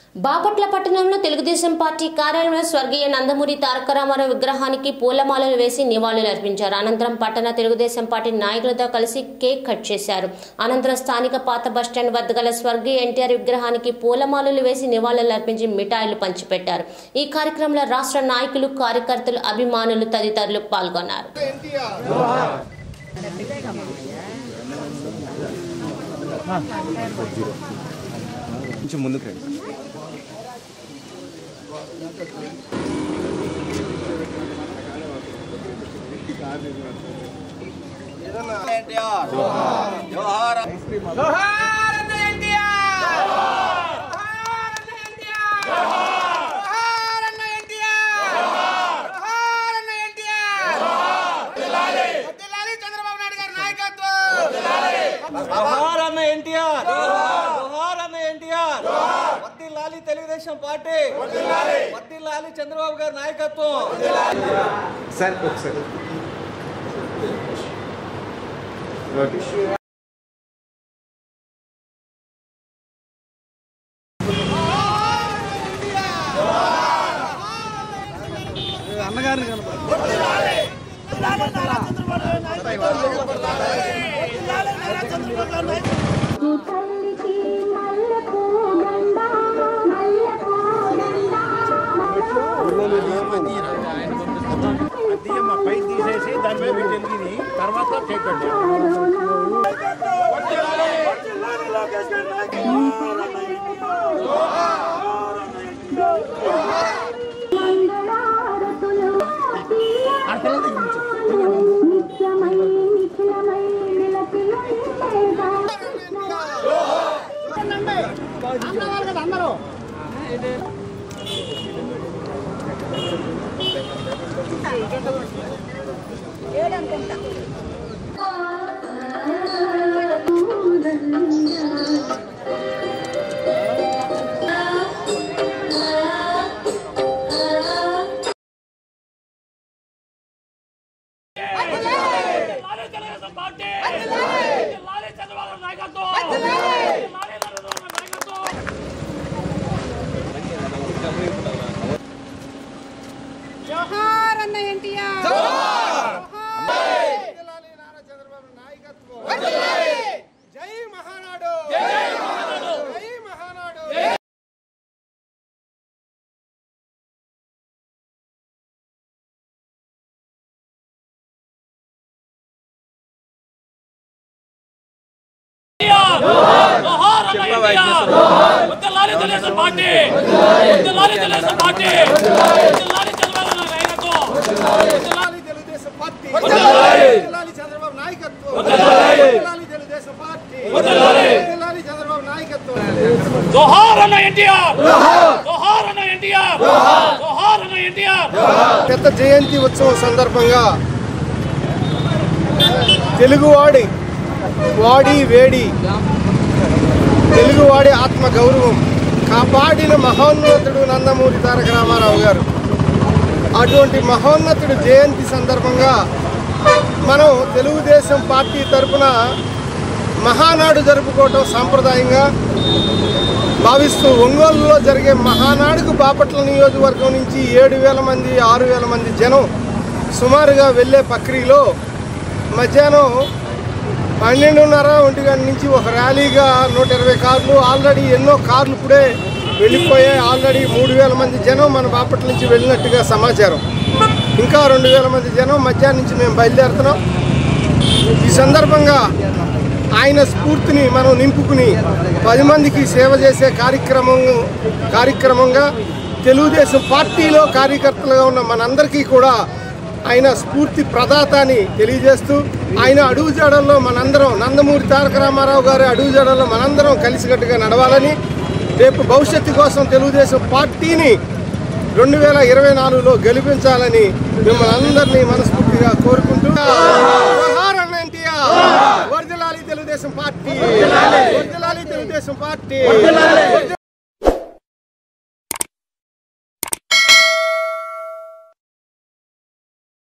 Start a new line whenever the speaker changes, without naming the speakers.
బాపట్ల పట్టణంలో తెలుగుదేశం పార్టీ కార్యాలయంలో స్వర్గీయ నందమూరి తారక రామారావు విగ్రహానికి పూలమాలలు వేసి నివాళులు అర్పించారు అనంతరం పట్టణ తెలుగుదేశం పార్టీ నాయకులతో కలిసి కేక్ కట్ చేశారు అనంతరం స్థానిక పాత బస్టాండ్ వద్ద గల స్వర్గీయ ఎన్టీఆర్ విగ్రహానికి పూలమాలలు వేసి నివాళులు అర్పించి మిఠాయిలు పంచిపెట్టారు ఈ కార్యక్రమంలో రాష్ట్ర నాయకులు కార్యకర్తలు అభిమానులు తదితరులు పాల్గొన్నారు
కొంచెం ముందుకు రండి
చంద్రబాబు నాయుడు గారి నాయకత్వం
జోహార్ అన్న ఎన్టీఆర్ జోహార్ అన్న ఎన్టీఆర్ వద్ది లాలి తెలుగుదేశం పార్టీ వద్ది లాలి చంద్రబాబు గారి నాయకత్వం
సార్ ఒకసారి ఓకే
తల్లికి మల్లెపూ దండ మల్లెపూ దండ
తీయమ్మ పైకి తీసేసి దాని మీద పెట్టి తిని తర్వాత కేక్ కట్
మంగళారతులు నిత్యమై నిఖిలమై నిలపియుండేగా
జోహార్ అన్న ఎన్టీఆర్ జై మహానాడు జై మహానాడు
లాలి తెలుగుదేశం పార్టీ లాలి తెలుగుదేశం పార్టీ లాలి చంద్రబాబు నాయకత్వం
జిల్లాలి తెలుగుదేశం పార్టీ జిల్లాలి చంద్రబాబు నాయకత్వం జిల్లాలి తెలుగుదేశం పార్టీ జిల్లాలి చంద్రబాబు నాయకత్వం
జోహార్ అన్న ఎన్టీఆర్ జోహార్ అన్న ఎన్టీఆర్ జోహార్ అన్న ఎన్టీఆర్
పెద్ద జయంతి ఉత్సవం సందర్భంగా తెలుగువాడి వాడి వేడి తెలుగువాడి ఆత్మ గౌరవం కాపాడిన మహోన్నతుడు నందమూరి తారక రామారావు గారు అటువంటి మహోన్నతుడు జయంతి సందర్భంగా మనం తెలుగుదేశం పార్టీ తరపున మహానాడు జరుపుకోవటం సాంప్రదాయంగా భావిస్తూ ఒంగోలులో జరిగే మహానాడుకు బాపట్ల నియోజకవర్గం నుంచి ఏడు వేల మంది ఆరు వేల మంది జనం సుమారుగా వెళ్ళే ప్రక్రియలో మధ్యాహ్నం పన్నెండున్నర ఒంటి గంట నుంచి ఒక ర్యాలీగా నూట ఇరవై కార్లు ఆల్రెడీ ఎన్నో కార్లు ఇప్పుడే వెళ్ళిపోయాయి ఆల్రెడీ మూడు వేల మంది జనం మన బాపట్ల నుంచి వెళ్ళినట్టుగా సమాచారం ఇంకా రెండు వేల మంది జనం మధ్యాహ్నం నుంచి మేము బయలుదేరుతున్నాం ఈ సందర్భంగా ఆయన స్ఫూర్తిని మనం నింపుకుని పది మందికి సేవ చేసే కార్యక్రమం కార్యక్రమంగా తెలుగుదేశం పార్టీలో కార్యకర్తలుగా ఉన్న మనందరికీ కూడా ఆయన స్ఫూర్తి ప్రదాత అని తెలియజేస్తూ ఆయన అడుగుజాడల్లో మనందరం నందమూరి తారక రామారావు గారి అడుగుజాడల్లో మనందరం కలిసికట్టుగా నడవాలని రేపు భవిష్యత్తు కోసం తెలుగుదేశం పార్టీని రెండు వేల ఇరవై నాలుగులో గెలిపించాలని మిమ్మల్ని అందరినీ మనస్ఫూర్తిగా కోరుకుంటూ జోహార్ అన్న ఎన్టీఆర్. వర్ధిల్లాలి తెలుగుదేశం పార్టీ వర్ధిల్లాలి తెలుగుదేశం పార్టీ